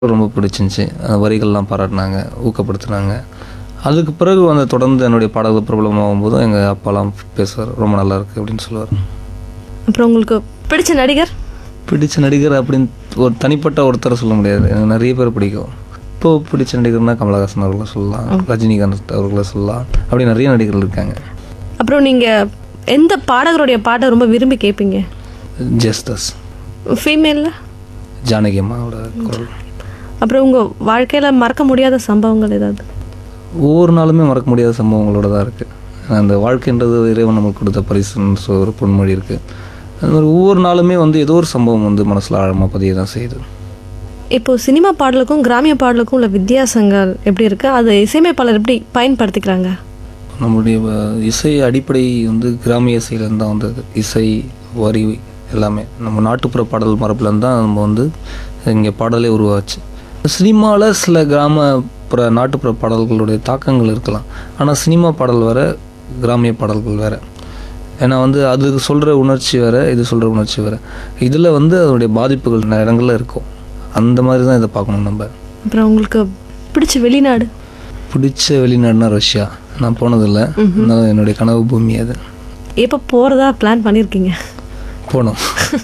ரொம்ப பிடிச்சிருந்துச்சி அந்த வரிகள்லாம் பாராட்டினாங்க ஊக்கப்படுத்தினாங்க அதுக்கு பிறகு வந்து தொடர்ந்து என்னுடைய பாடல்கள் பிரபலமாகும் போதும் எங்கள் அப்பாலாம் பேசுவார் ரொம்ப நல்லா இருக்கு அப்படின்னு சொல்லுவார் அப்புறம் உங்களுக்கு பிடிச்ச நடிகர் பிடிச்ச நடிகர் அப்படின்னு ஒரு தனிப்பட்ட ஒருத்தரை சொல்ல முடியாது எனக்கு நிறைய பேர் பிடிக்கும் இப்போ பிடிச்ச நடிகர்னா கமலஹாசன் அவர்களை சொல்லலாம் ரஜினிகாந்த் அவர்களை சொல்லலாம் அப்படி நிறைய நடிகர்கள் இருக்காங்க அப்புறம் நீங்கள் எந்த பாடகருடைய பாட்டை ரொம்ப விரும்பி கேட்பீங்க ஜஸ்தஸ் ஃபீமேலில் ஜானகி அம்மாவோட குரல் அப்புறம் உங்கள் வாழ்க்கையில் மறக்க முடியாத சம்பவங்கள் ஏதாவது ஒவ்வொரு நாளுமே மறக்க முடியாத சம்பவங்களோட தான் இருக்குது அந்த வாழ்க்கைன்றது இறைவன் நமக்கு கொடுத்த பரிசுன்னு சொ- ஒரு பொன்மொழி இருக்குது அது மாதிரி ஒவ்வொரு நாளுமே வந்து ஏதோ ஒரு சம்பவம் வந்து மனசில் ஆழமாக பதிய தான் செய்யுது இப்போ சினிமா பாடலுக்கும் கிராமிய பாடலுக்கும் உள்ள வித்தியாசங்கள் எப்படி இருக்கு அது இசையமைப்பாளர் எப்படி பயன்படுத்திக்கிறாங்க நம்முடைய அஹ், இசை அடிப்படை வந்து கிராமிய இசையிலேருந்து தான் வந்தது இசை வரி எல்லாமே நம்ம நாட்டுப்புற பாடல் மரபுலேருந்து தான் நம்ம வந்து இங்கே பாடலே உருவாச்சு சினிமாவில் சில கிராமப்புற நாட்டுப்புற பாடல்களுடைய தாக்கங்கள் இருக்கலாம் ஆனால் சினிமா பாடல் வேற கிராமிய பாடல்கள் வேற ஏன்னா வந்து அது சொல்கிற உணர்ச்சி வேற இது சொல்கிற உணர்ச்சி வேற இதில் வந்து அதனுடைய பாதிப்புகள் நிறைய இடங்கள்ல இருக்கும் அந்த மாதிரி தான் இதை பார்க்கணும் நம்ம அப்புறம் உங்களுக்கு பிடிச்ச வெளிநாடு பிடிச்ச வெளிநாடுனா ரஷ்யா நான் போனதில்லை இருந்தாலும் என்னுடைய கனவு பூமி அது எப்போ போகிறதா பிளான் பண்ணியிருக்கீங்க போனோம்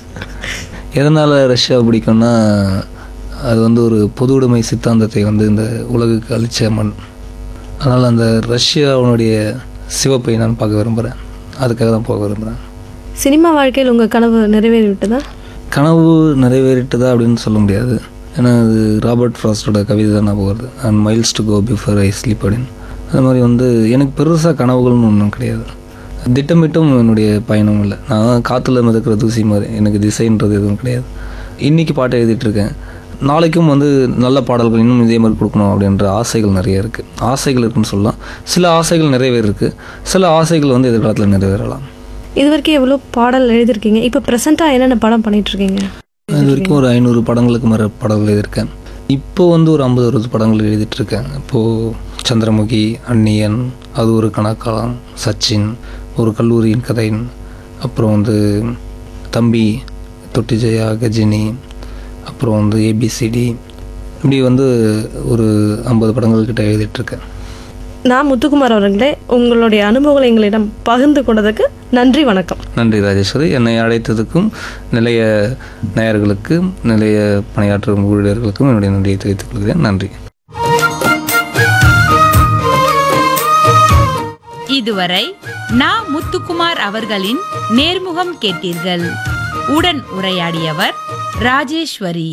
எதனால் ரஷ்யா பிடிக்கும்னா அது வந்து ஒரு பொது உடைமை சித்தாந்தத்தை வந்து இந்த உலகுக்கு அளித்த மண் அதனால் அந்த ரஷ்யாவுடைய சிவப்பை நான் பார்க்க விரும்புகிறேன் அதுக்காக தான் போக விரும்புகிறேன் சினிமா வாழ்க்கையில் உங்கள் கனவு நிறைவேறி விட்டதா கனவு நிறைவேறிட்டுதா அப்படின்னு சொல்ல முடியாது ஏன்னா அது ராபர்ட் ஃப்ராஸ்டோட கவிதை தான் ஞாபகம் வருது and miles to go before I sleep அப்படின்னு அது மாதிரி வந்து எனக்கு பெருசாக கனவுகள்னு ஒன்றும் கிடையாது திட்டமிட்டும் என்னுடைய பயணம் இல்லை நான் காற்றுல மிதக்கிற தூசி மாதிரி எனக்கு திசைன்றது எதுவும் கிடையாது இன்றைக்கி பாட்டை எழுதிட்டு இருக்கேன் நாளைக்கும் வந்து நல்ல பாடல்கள் இன்னும் இதே மாதிரி கொடுக்கணும் அப்படின்ற ஆசைகள் நிறைய இருக்குது ஆசைகள் இருக்குன்னு சொல்லலாம் சில ஆசைகள் நிறைவேறிருக்கு சில ஆசைகள் வந்து எதிர்காலத்தில் நிறைவேறலாம் இது வரைக்கும் எவ்வளோ பாடல் எழுதியிருக்கீங்க இப்போ ப்ரெசென்ட்டாக என்னென்ன படம் பண்ணிட்டு இருக்கீங்க இது வரைக்கும் ஒரு ஐநூறு படங்களுக்கு மேலே படங்கள் எழுதியிருக்கேன் இப்போ வந்து ஒரு ஐம்பது அறுபது படங்கள் எழுதிட்டு இருக்கேன் இப்போது சந்திரமுகி அந்நியன் அது ஒரு கணக்காலம் சச்சின் ஒரு கல்லூரியின் கதை அப்புறம் வந்து தம்பி தொட்டி ஜெயா கஜினி அப்புறம் வந்து ஏபிசிடி இப்படி வந்து ஒரு ஐம்பது படங்கள் கிட்ட எழுதிட்டு இருக்கேன் நான் முத்துக்குமார் அவர்களே உங்களுடைய அனுபவங்களை எங்களிடம் பகிர்ந்து கொண்டதுக்கு நன்றி வணக்கம் நன்றி ராஜேஸ்வரி என்னை அழைத்ததுக்கும் நிலைய நேயர்களுக்கும் நிலைய பணியாற்றும் ஊழியர்களுக்கும் என்னுடைய நன்றியை தெரிவித்துக் கொள்கிறேன் நன்றி இதுவரை நா முத்துக்குமார் அவர்களின் நேர்முகம் கேட்டீர்கள் உடன் உரையாடியவர் ராஜேஸ்வரி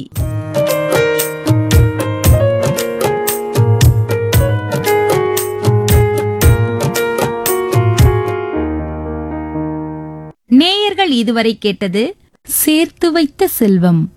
நேயர்கள் இதுவரை கேட்டது சேர்த்து வைத்த செல்வம்